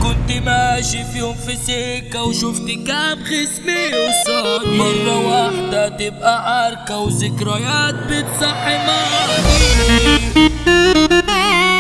كنت ماشي في يوم في سكة وشفت كام خصمي قصادي مرة واحدة تبقى عركة وذكريات بتصحي ماضي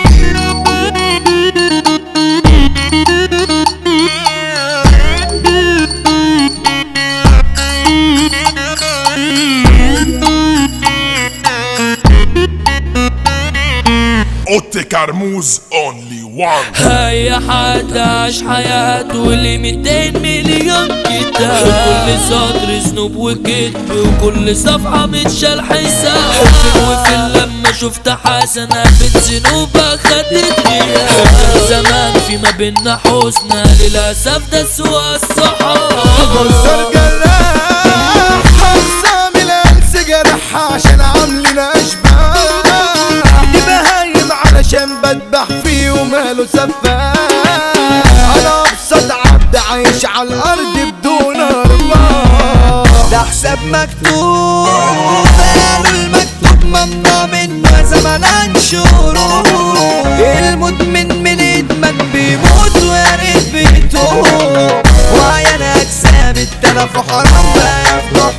اوتي كرموز اونلي وان هيا حد عاش حياته اللي 200 مليون كتاب كل سطر ذنوب وكذب وكل صفحة متشال حساب وفي لما شفت حسنة بين ذنوبها خدت غياب زمان في ما بينا حسنى للأسف ده سوى الصحاب بصر جراح حسام الانس جرحها عشان عاملين اشباه دي بهايم علشان بدبح فيه وماله سفاح انا ابسط عبد عايش على الارض بدون ارباح ده حساب مكتوب قالوا المكتوب ممنوع منه زمان انشره المدمن من ادمك بيموت ويا ريت بيتوب وعيان اجسام التلف وحرام بقى يفتح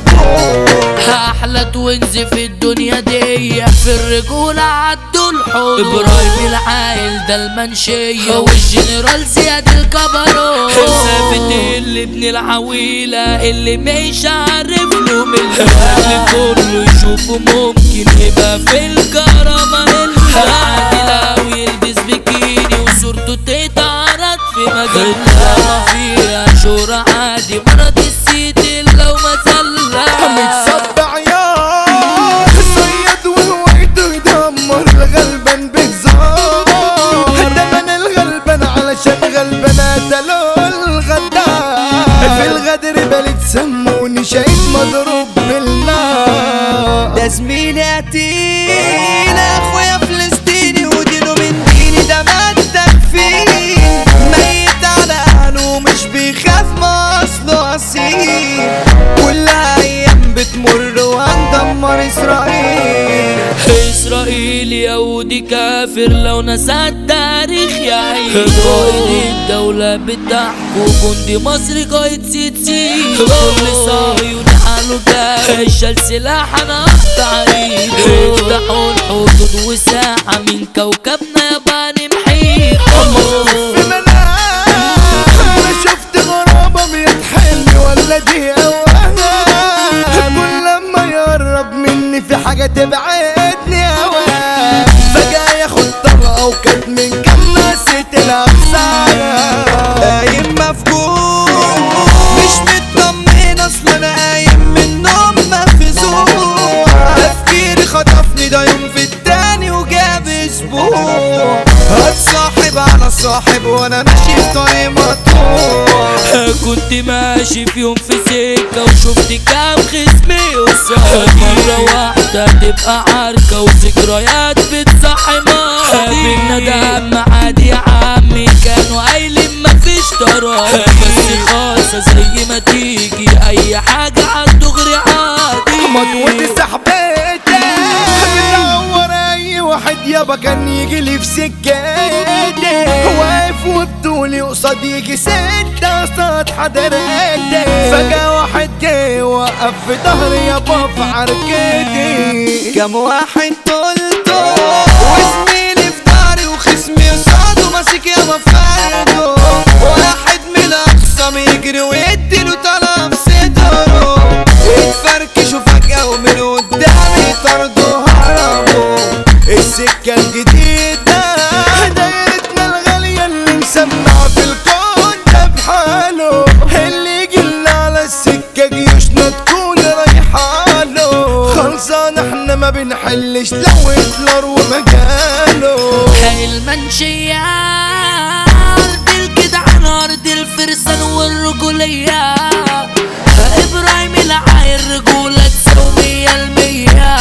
احلى توينز في الدنيا دي في الرجولة عدوا الحدود ابراهيم العايل ده المنشية والجنرال زياد الكبرو ثابت اللي ابن العويلة اللي مش عارف له من اللي كله يشوفه ممكن يبقى في الكرامة عادل اوي يلبس بكيني وصورته تتعرض في مجلة ما فيها شهرة عادي مرض السيد لو ما سلم متصب عيار صيد ووعده يدمر الغلبان بهزار ده من الغلبان علشان غلبان قتلوا الغدار في الغدر بلد سموني شهيد مضروب بالنار ده زميلي قتيل اخويا فلسطيني ودينه من ديني ده مات تكفين ميت على اهله مش بيخاف ما اصله اصيل كلها ايام بتمر وهندمر اسرائيل اسرائيل يهودي كافر لو نسى التاريخ يعيش قائد الدولة بتحكو جندي مصري قايد سيد سيد كل صهيوني حاله جاي شال سلاح انا اقطع ايده افتحوا الحدود وساحة من كوكبنا يابا نمحيك في منام انا شفت غرابة بيتحلني ولا دي اوهام كل لما يقرب مني في حاجة تبعدني اوام فجأة ياخد طلقة وكانت من كام ناسة الأقسام قايم مفجوع مش مطمن اصلا انا قايم من النوم مفزوع تفكيري خطفني ده يوم في التاني وجاب اسبوع هتصاحب على صاحب وانا ماشي في طريق مقطوع كنت ماشي في يوم في سكة وشفت كام خصمي قصاد مرة واحدة تبقى عركة وذكريات بتصحي ماضي بينا دم عادي يا عمي كانوا قايلين مفيش طراب بس خالصة زي ما تيجي أي حاجة عالدغري عادي مضغوط صاحبتي بدور اي واحد يابا كان يجي لي في سكتي واقف وبطولي قصاد يجي ستة قصاد حضرتي فجأة واحد جه وقف في ظهري يابا في عركتي كم واحد طولته وزميلي في ظهري وخصمي قصاده ماسك يابا في فرده واحد من الاقسام يجري ويديله طلب صدره اتفركشوا فجأة ومن قدامي طردوا هربوا السكة الجديدة دايرتنا الغالية اللي مسمعة في الكون ده بحاله اللي يجي لنا على السكة جيوشنا تكون رايحاله خلصان احنا ما بنحلش لو هتلر ومجاله المنشية أرض الجدعان أرض الفرسان والرجولية إبراهيم العاير رجولة تساوي مية المية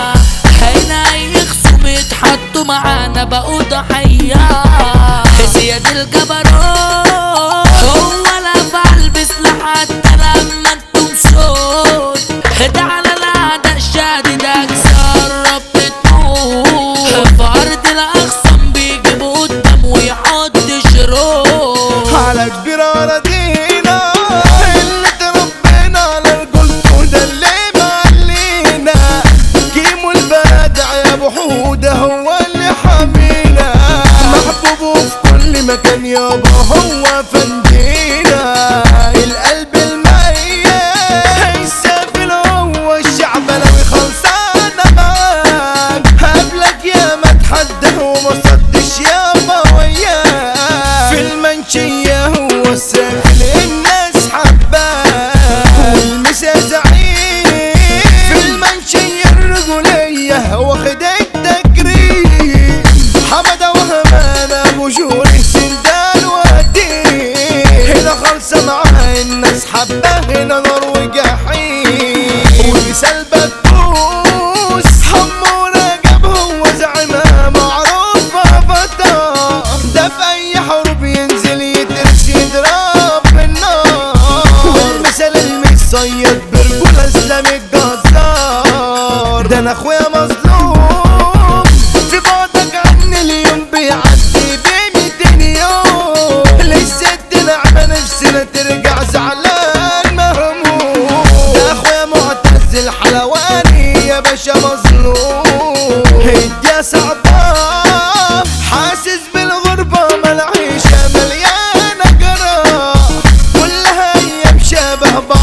هنا أي خصوم يتحطوا معانا بقوا ضحية زياد الجبروت هو لا بلبس لحتى لما انتم صوت ده على الأعداء شادد أجسار رب تموت في أرض الأخصام بيجيبوا قدام ويحط شروط على كبير اراضينا اللي تربينا على القلب ده اللي معلينا كيمو البادع يا ابو حوده هو اللي حامينا محبوبه في كل مكان يابا هو فندينا القلب الميت السافل هو الشعب لو خلصانه معاك قبلك يا ما تحدى وما صدش يابا وياك في المنشية هو السافل الناس حباه والمسا زعيم في المنشية الرجولية واخد التكريم حمد وهمان ابو جور السندان وديه هنا خالصة معاه الناس حباه هنا نار وجحيم ومثال بكوس حمونا جاب هو زعيمها معروفة فتى ده في اي حروب ينزل يترس يضرب بالنار والمثال المتصيد برجولة اسلام الجزار ده انا اخويا مظلوم في بعدك عني اليوم بيعدي بميتين يوم للست نعمة نفسنا ترجع زعلان مهموم ده اخويا معتز الحلواني يا باشا مظلوم الدنيا صعبة حاسس بالغربة ما العيشة مليانة جرى كلها ايام شبه